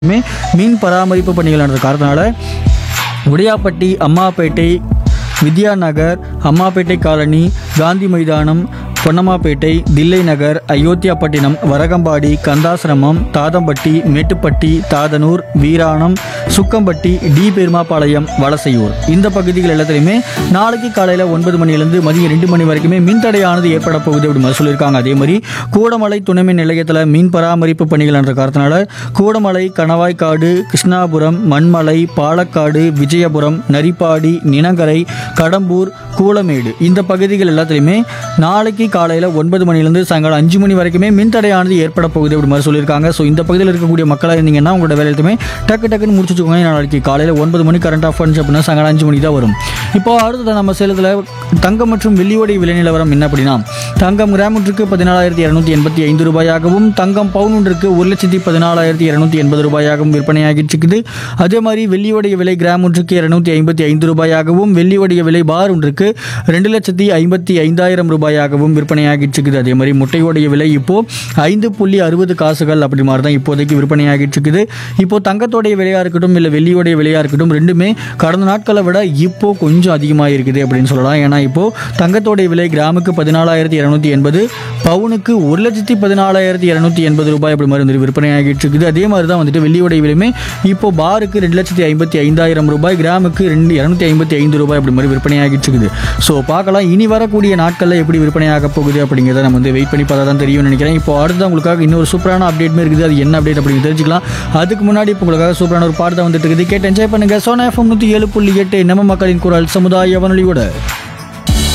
மே மீன் பராமரிப்பு பணிகள் நடந்த காரணத்தினால உடையாப்பட்டி அம்மாப்பேட்டை வித்யா நகர் அம்மாப்பேட்டை காலனி காந்தி மைதானம் பொன்னம்மாப்பேட்டை தில்லை நகர் அயோத்தியாப்பட்டினம் வரகம்பாடி கந்தாசிரமம் தாதம்பட்டி மேட்டுப்பட்டி தாதனூர் வீராணம் சுக்கம்பட்டி டி பெருமாபாளையம் வலசையூர் இந்த பகுதிகள் எல்லாத்துலேயுமே நாளைக்கு காலையில் ஒன்பது மணிலேருந்து மதியம் ரெண்டு மணி வரைக்குமே மின்தடையானது ஏற்பட போகுது அப்படி மாதிரி சொல்லியிருக்காங்க அதே மாதிரி கூடமலை துணைமின் நிலையத்தில் மீன் பராமரிப்பு பணிகள் என்ற காரணத்தினால கூடமலை கணவாய்க்காடு கிருஷ்ணாபுரம் மண்மலை பாலக்காடு விஜயபுரம் நரிப்பாடி நினங்கரை கடம்பூர் கூலமேடு இந்த பகுதிகள் எல்லாத்துலேயுமே நாளைக்கு காலையில் ஒன்பது மணிலேருந்து சாயங்காலம் அஞ்சு மணி வரைக்குமே மின்தடையானது ஏற்பட போகுது அப்படி மாதிரி சொல்லியிருக்காங்க ஸோ இந்த பகுதியில் இருக்கக்கூடிய மக்களாக இருந்தீங்கன்னா உங்களோட வேலை எல்லாத்தையுமே டக்கு டக்குன்னு முடிச்சு வச்சுக்கோங்க நாளைக்கு காலையில் ஒன்பது மணி கரண்ட் ஆஃப் பண்ணுச்சு அப்படின்னா சாயங்காலம் அஞ்சு மணிக்கு தான் வரும் இப்போ அடுத்தது நம்ம சேலத்தில் தங்கம் மற்றும் வெள்ளியோடைய விலை நிலவரம் என்ன அப்படின்னா தங்கம் கிராம் ஒன்றுக்கு பதினாலாயிரத்தி இரநூத்தி எண்பத்தி ஐந்து ரூபாயாகவும் தங்கம் பவுன் ஒன்றுக்கு ஒரு லட்சத்தி பதினாலாயிரத்தி இரநூத்தி எண்பது ரூபாயாகவும் விற்பனையாகிட்டு இருக்குது அதே மாதிரி வெள்ளியோடைய விலை கிராம் ஒன்றுக்கு இரநூத்தி ஐம்பத்தி ஐந்து ரூபாயாகவும் வெள்ளியோடைய விலை பார் ஒன்றுக்கு ரெண்டு லட்சத்தி ஐம்பத்தி ஐந்தாயிரம் ரூபாயாகவும் விற்பனையாகிட்டு இருக்குது அதே மாதிரி முட்டையோடைய விலை இப்போ ஐந்து புள்ளி அறுபது காசுகள் அப்படி மாதிரி தான் இப்போதைக்கு விற்பனையாகிட்டு இருக்குது இப்போ தங்கத்தோடைய விலையாக இருக்கட்டும் இல்லை வெள்ளியோடைய விலையாக இருக்கட்டும் ரெண்டுமே கடந்த நாட்களை விட இப்போ கொஞ்சம் அதிகமாக இருக்குது அப்படின்னு சொல்லலாம் ஏன்னா இப்போ தங்கத்தோடைய விலை கிராமுக்கு பதினாலாயிரத்தி இரநூத்தி எண்பது பவுனுக்கு ஒரு லட்சத்தி பதினாலாயிரத்தி இரநூத்தி எண்பது ரூபாய் அப்படி மாதிரி வந்துட்டு விற்பனையாகிட்டு இருக்குது அதே மாதிரி தான் வந்துட்டு வெள்ளியோடைய விலையுமே இப்போ பாருக்கு ரெண்டு லட்சத்தி ஐம்பத்தி ஐந்தாயிரம் ரூபாய் கிராமுக்கு ரெண்டு இரநூத்தி ஐம்பத்தி ஐந்து ரூபாய் அப்படி மாதிரி விற்பனையாகிட்டு இருக்குது ஸோ பார்க்கலாம் இனி வரக்கூடிய நாட்களில் எப்படி விற்பனையாக போகுது அப்படிங்கிறத நம்ம வந்து வெயிட் பண்ணி பார்த்தா தான் தெரியும்னு நினைக்கிறேன் இப்போ அடுத்து உங்களுக்காக இன்னொரு சூப்பரான அப்டேட்மே இருக்குது அது என்ன அப்டேட் அப்படின்னு தெரிஞ்சுக்கலாம் அதுக்கு முன்னாடி இப்போ உங்களுக்காக சூப்பரான ஒரு பாட்டு தான் வந்துட்டு இருக்குது கேட்டு என்ஜாய் பண்ணுங்க சோனா எஃப்எம் நூற்றி ஏழு புள்ளி எட்டு நம்ம மக்களின் குரல் சமுதாய வானொலியோட